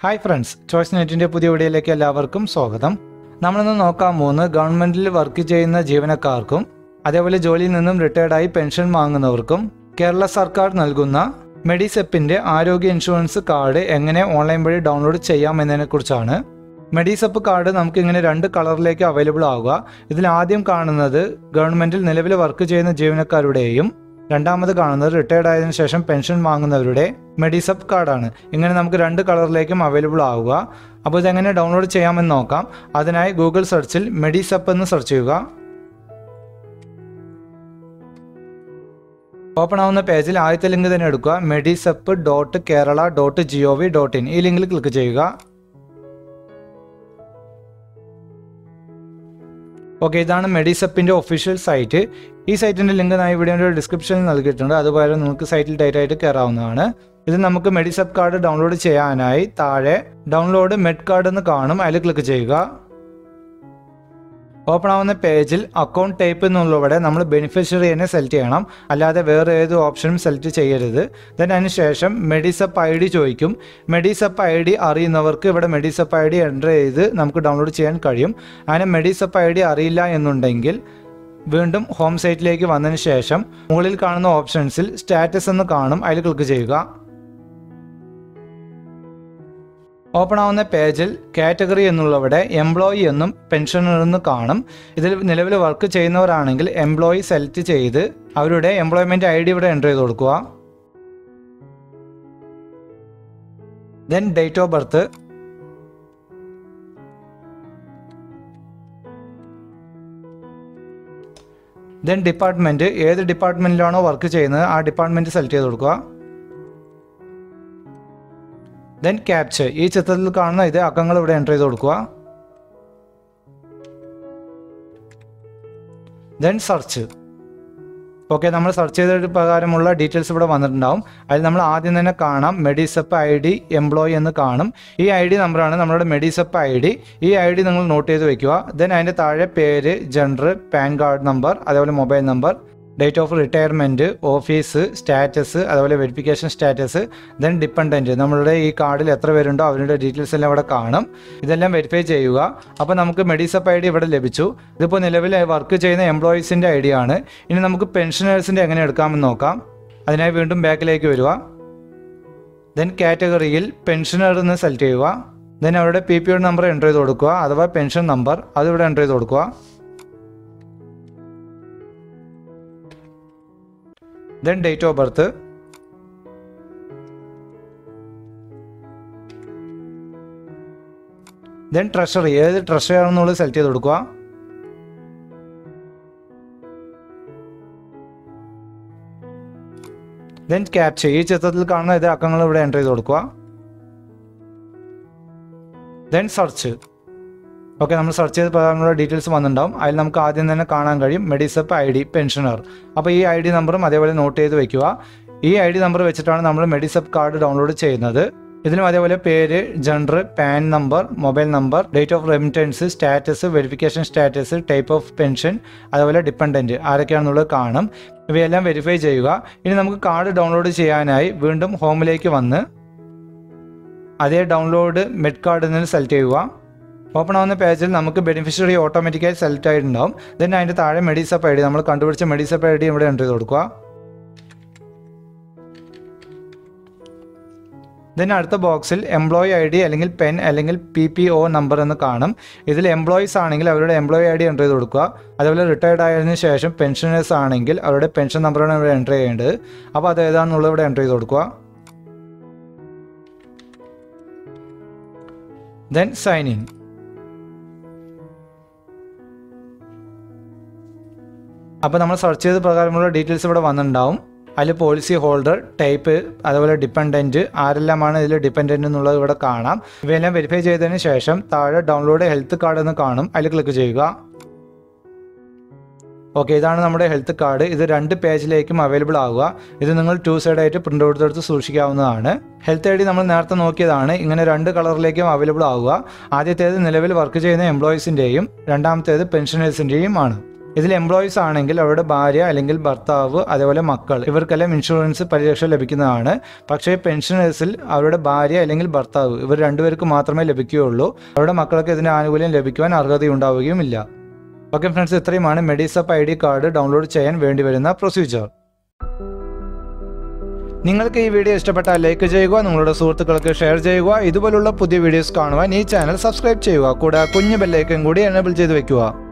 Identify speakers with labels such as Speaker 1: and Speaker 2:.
Speaker 1: hi friends choice നെറ്റിന്റെ പുതിയ വീഡിയോയിലേക്ക് എല്ലാവർക്കും സ്വാഗതം നമ്മളിന്ന് നോക്കാൻ പോകുന്നത് ഗവൺമെന്റിൽ വർക്ക് ചെയ്യുന്ന ജീവനക്കാർക്കും അതേപോലെ ജോലിയിൽ നിന്നും റിട്ടയർഡായി പെൻഷൻ വാങ്ങുന്നവർക്കും കേരള സർക്കാർ നൽകുന്ന മെഡിസെപ്പിന്റെ ആരോഗ്യ ഇൻഷുറൻസ് കാർഡ് എങ്ങനെ ഓൺലൈൻ വഴി ഡൗൺലോഡ് ചെയ്യാം എന്നതിനെക്കുറിച്ചാണ് മെഡിസെപ്പ് കാർഡ് നമുക്ക് ഇങ്ങനെ രണ്ട് കളറിലേക്ക് അവൈലബിൾ ആവുക ഇതിൽ ആദ്യം കാണുന്നത് ഗവൺമെന്റിൽ നിലവിൽ വർക്ക് ചെയ്യുന്ന ജീവനക്കാരുടെയും രണ്ടാമത് കാണുന്നത് റിട്ടയർഡ് ആയതിനു ശേഷം പെൻഷൻ വാങ്ങുന്നവരുടെ മെഡിസപ്പ് കാർഡാണ് ഇങ്ങനെ നമുക്ക് രണ്ട് കളറിലേക്കും അവൈലബിൾ ആവുക അപ്പോൾ ഇതെങ്ങനെ ഡൗൺലോഡ് ചെയ്യാമെന്ന് നോക്കാം അതിനായി ഗൂഗിൾ സെർച്ചിൽ മെഡിസപ്പ് എന്ന് സെർച്ച് ചെയ്യുക ഓപ്പൺ ആവുന്ന പേജിൽ ആദ്യത്തെ ലിങ്ക് തന്നെ എടുക്കുക Medisep dot Kerala dot G O V dot in ഈ ലിങ്കിൽ ക്ലിക്ക് ചെയ്യുക ഓക്കെ ഇതാണ് മെഡിസപ്പിൻ്റെ ഒഫീഷ്യൽ സൈറ്റ് ഈ സൈറ്റിൻ്റെ ലിങ്ക് ഞാൻ ഈ വീഡിയോയുടെ ഡിസ്ക്രിപ്ഷനിൽ നൽകിയിട്ടുണ്ട് അതുപോലെ നിങ്ങൾക്ക് സൈറ്റിൽ ഡയറക്റ്റ് ആയിട്ട് കയറാവുന്നതാണ് ഇത് നമുക്ക് മെഡിസപ്പ് കാർഡ് ഡൗൺലോഡ് ചെയ്യാനായി താഴെ ഡൗൺലോഡ് മെഡ് കാർഡ് എന്ന് കാണും അതിൽ ക്ലിക്ക് ചെയ്യുക ഓപ്പൺ ആവുന്ന പേജിൽ അക്കൗണ്ട് ടൈപ്പ് എന്നുള്ളവിടെ നമ്മൾ ബെനിഫിഷ്യറി തന്നെ സെലക്ട് ചെയ്യണം അല്ലാതെ വേറെ ഏത് ഓപ്ഷനും സെലക്ട് ചെയ്യരുത് ദെൻ അതിന് ശേഷം മെഡിസപ്പ് ഐ ഡി ചോദിക്കും മെഡിസപ്പ് ഐ ഡി അറിയുന്നവർക്ക് ഇവിടെ മെഡിസപ്പ് ഐ ഡി എൻ്റർ ചെയ്ത് നമുക്ക് ഡൗൺലോഡ് ചെയ്യാൻ കഴിയും അങ്ങനെ മെഡിസപ്പ് ഐ ഡി അറിയില്ല എന്നുണ്ടെങ്കിൽ വീണ്ടും ഹോം സൈറ്റിലേക്ക് വന്നതിന് ശേഷം മുകളിൽ കാണുന്ന ഓപ്ഷൻസിൽ സ്റ്റാറ്റസ് എന്ന് കാണും അതിൽ ക്ലിക്ക് ചെയ്യുക ഓപ്പൺ ആവുന്ന പേജിൽ കാറ്റഗറി എന്നുള്ളവിടെ എംപ്ലോയി എന്നും പെൻഷനർ എന്ന് കാണും ഇതിൽ നിലവിൽ വർക്ക് ചെയ്യുന്നവരാണെങ്കിൽ എംപ്ലോയി സെലക്ട് ചെയ്ത് അവരുടെ എംപ്ലോയ്മെന്റ് ഐ ഡി ഇവിടെ എൻ്റർ ചെയ്ത് കൊടുക്കുക then date of birth then department ഏത് ഡിപ്പാർട്ട്മെന്റിലാണോ വർക്ക് ചെയ്യുന്നത് ആ ഡിപ്പാർട്ട്മെന്റ് സെലക്ട് ചെയ്ത് കൊടുക്കുക ദെൻ ക്യാപ്ചർ ഈ ചിത്രത്തിൽ കാണുന്ന ഇത് അക്കങ്ങൾ ഇവിടെ എൻ്റർ ചെയ്ത് കൊടുക്കുക ദെൻ സെർച്ച് ഓക്കെ നമ്മൾ സെർച്ച് ചെയ്ത പ്രകാരമുള്ള ഡീറ്റെയിൽസ് ഇവിടെ വന്നിട്ടുണ്ടാവും അതിൽ നമ്മൾ ആദ്യം തന്നെ കാണാം മെഡിസപ്പ് ഐ ഡി എംപ്ലോയി എന്ന് കാണും ഈ ഐ ഡി നമ്പറാണ് നമ്മുടെ മെഡിസപ്പ് ഐ ഡി ഈ ഐ ഡി നിങ്ങൾ നോട്ട് ചെയ്ത് വെക്കുക ദെൻ അതിൻ്റെ താഴെ പേര് ജെൻഡർ പാൻ കാർഡ് നമ്പർ അതേപോലെ mobile number date of retirement office status അതുപോലെ വെരിഫിക്കേഷൻ സ്റ്റാറ്റസ് ദെൻ ഡിപ്പെൻഡൻറ്റ് നമ്മളുടെ ഈ കാർഡിൽ എത്ര പേരുണ്ടോ അവരുടെ ഡീറ്റെയിൽസ് എല്ലാം ഇവിടെ കാണും ഇതെല്ലാം വെരിഫൈ ചെയ്യുക അപ്പോൾ നമുക്ക് മെഡിസപ്പ് ഐ ഡി ഇവിടെ ലഭിച്ചു ഇതിപ്പോൾ നിലവിൽ വർക്ക് ചെയ്യുന്ന എംപ്ലോയീസിൻ്റെ ഐ ഡി ആണ് ഇനി നമുക്ക് പെൻഷനേഴ്സിൻ്റെ എങ്ങനെ എടുക്കാമെന്ന് നോക്കാം അതിനായി വീണ്ടും ബാക്കിലേക്ക് വരിക ദെൻ കാറ്റഗറിയിൽ പെൻഷനർ എന്ന് സെലക്ട് ചെയ്യുക ദെൻ അവരുടെ P P O number enter ചെയ്ത് കൊടുക്കുക അഥവാ പെൻഷൻ നമ്പർ അത് ഇവിടെ എൻ്റർ ചെയ്ത് കൊടുക്കുക then date of birth then treasury ഏത് ട്രഷറി ആണെന്നുള്ളത് സെലക്ട് ചെയ്ത് കൊടുക്കുക ദെൻ ക്യാപ്ചർ ഈ ചിത്രത്തിൽ കാണുന്ന ഇത് അക്കങ്ങൾ ഇവിടെ എൻ്റർ ചെയ്ത് കൊടുക്കുക ദെൻ സെർച്ച് ഓക്കെ നമ്മൾ സെർച്ച് ചെയ്ത പ്രകാരമുള്ള ഡീറ്റെയിൽസ് വന്നിട്ടുണ്ടാവും അതിൽ നമുക്ക് ആദ്യം തന്നെ കാണാൻ കഴിയും മെഡിസപ്പ് ഐ ഡി പെൻഷനർ അപ്പോൾ ഈ ഐ ഡി നമ്പറും അതേപോലെ നോട്ട് ചെയ്ത് വെക്കുക ഈ ഐ ഡി നമ്പർ വെച്ചിട്ടാണ് നമ്മൾ മെഡിസപ്പ് കാർഡ് ഡൗൺലോഡ് ചെയ്യുന്നത് ഇതിലും അതേപോലെ പേര് gender PAN number mobile number date of remittance status verification status type of pension അതേപോലെ ഡിപ്പെൻഡൻറ്റ് ആരൊക്കെയാണെന്നുള്ളത് കാണും ഇവയെല്ലാം വെരിഫൈ ചെയ്യുക ഇനി നമുക്ക് കാർഡ് ഡൗൺലോഡ് ചെയ്യാനായി വീണ്ടും ഹോമിലേക്ക് വന്ന് അതേ ഡൗൺലോഡ് മെഡ് കാർഡ് നിന്ന് സെലക്ട് ചെയ്യുക ഓപ്പൺ ആവുന്ന പേജിൽ നമുക്ക് ബെനിഫിഷ്യറി ഓട്ടോമാറ്റിക്കായി സെലക്ട് ആയിട്ടുണ്ടാവും ദെൻ അതിൻ്റെ താഴെ മെഡിസപ്പ് ഐ ഡി നമ്മൾ കണ്ടുപിടിച്ച മെഡിസപ്പ് ഐ ഡി ഇവിടെ എൻ്റർ ചെയ്ത് കൊടുക്കുക ദെൻ അടുത്ത ബോക്സിൽ എംപ്ലോയി ഐ ഡി അല്ലെങ്കിൽ പെൻ അല്ലെങ്കിൽ പി പി ഒ നമ്പർ എന്ന് കാണും ഇതിൽ എംപ്ലോയീസ് ആണെങ്കിൽ അവരുടെ എംപ്ലോയി ഐ ഡി എൻ്റർ ചെയ്ത് കൊടുക്കുക അതേപോലെ റിട്ടയർഡ് ആയതിനു ശേഷം പെൻഷനേഴ്സ് ആണെങ്കിൽ അവരുടെ പെൻഷൻ നമ്പറാണ് ഇവിടെ എൻ്റർ ചെയ്യേണ്ടത് അപ്പോൾ അത് ഏതാണെന്നുള്ളത് ഇവിടെ എൻ്റർ ചെയ്ത് കൊടുക്കുക ദെൻ സൈൻ ഇൻ അപ്പോൾ നമ്മൾ സെർച്ച് ചെയ്ത പ്രകാരമുള്ള ഡീറ്റെയിൽസ് ഇവിടെ വന്നിട്ടുണ്ടാവും അതിൽ പോളിസി ഹോൾഡർ ടൈപ്പ് അതുപോലെ ഡിപ്പെൻഡൻറ്റ് ആരെല്ലാമാണ് ഇതിൽ ഡിപ്പെൻഡൻറ്റ് എന്നുള്ളത് ഇവിടെ കാണാം ഇവയെല്ലാം വെരിഫൈ ചെയ്തതിന് ശേഷം താഴെ ഡൗൺലോഡ് ഹെൽത്ത് കാർഡ് എന്ന് കാണും അതിൽ ക്ലിക്ക് ചെയ്യുക ഓക്കെ ഇതാണ് നമ്മുടെ ഹെൽത്ത് കാർഡ് ഇത് രണ്ട് പേജിലേക്കും അവൈലബിൾ ആവുക ഇത് നിങ്ങൾ ടു സൈഡ് ആയിട്ട് പ്രിൻ്റ് എടുത്തെടുത്ത് സൂക്ഷിക്കാവുന്നതാണ് ഹെൽത്ത് ഐ ഡി നമ്മൾ നേരത്തെ നോക്കിയതാണ് ഇങ്ങനെ രണ്ട് കളറിലേക്കും അവൈലബിൾ ആവുക ആദ്യത്തേത് നിലവിൽ വർക്ക് ചെയ്യുന്ന എംപ്ലോയീസിൻ്റെയും രണ്ടാമത്തേത് പെൻഷനേഴ്സിൻ്റെയും ആണ് ഇതിൽ എംപ്ലോയീസ് ആണെങ്കിൽ അവരുടെ ഭാര്യ അല്ലെങ്കിൽ ഭർത്താവ് അതേപോലെ മക്കൾ ഇവർക്കെല്ലാം ഇൻഷുറൻസ് പരിരക്ഷ ലഭിക്കുന്നതാണ് പക്ഷേ പെൻഷനേഴ്സിൽ അവരുടെ ഭാര്യ അല്ലെങ്കിൽ ഭർത്താവ് ഇവർ രണ്ടുപേർക്ക് മാത്രമേ ലഭിക്കുകയുള്ളൂ അവരുടെ മക്കൾക്ക് ഇതിന് ആനുകൂല്യം ലഭിക്കുവാൻ അർഹതയുണ്ടാവുകയുമില്ല ഓക്കെ ഫ്രണ്ട്സ് ഇത്രയുമാണ് Medisep I D card download ചെയ്യാൻ വേണ്ടി വരുന്ന പ്രൊസീജിയർ നിങ്ങൾക്ക് ഈ വീഡിയോ ഇഷ്ടപ്പെട്ടാൽ ലൈക്ക് ചെയ്യുക നിങ്ങളുടെ സുഹൃത്തുക്കൾക്ക് ഷെയർ ചെയ്യുക ഇതുപോലുള്ള പുതിയ വീഡിയോസ് കാണുവാൻ ഈ ചാനൽ സബ്സ്ക്രൈബ് ചെയ്യുക കൂടെ കുഞ്ഞു ബെല്ലൈക്കൻ കൂടി എനേബിൾ ചെയ്ത് വെക്കുക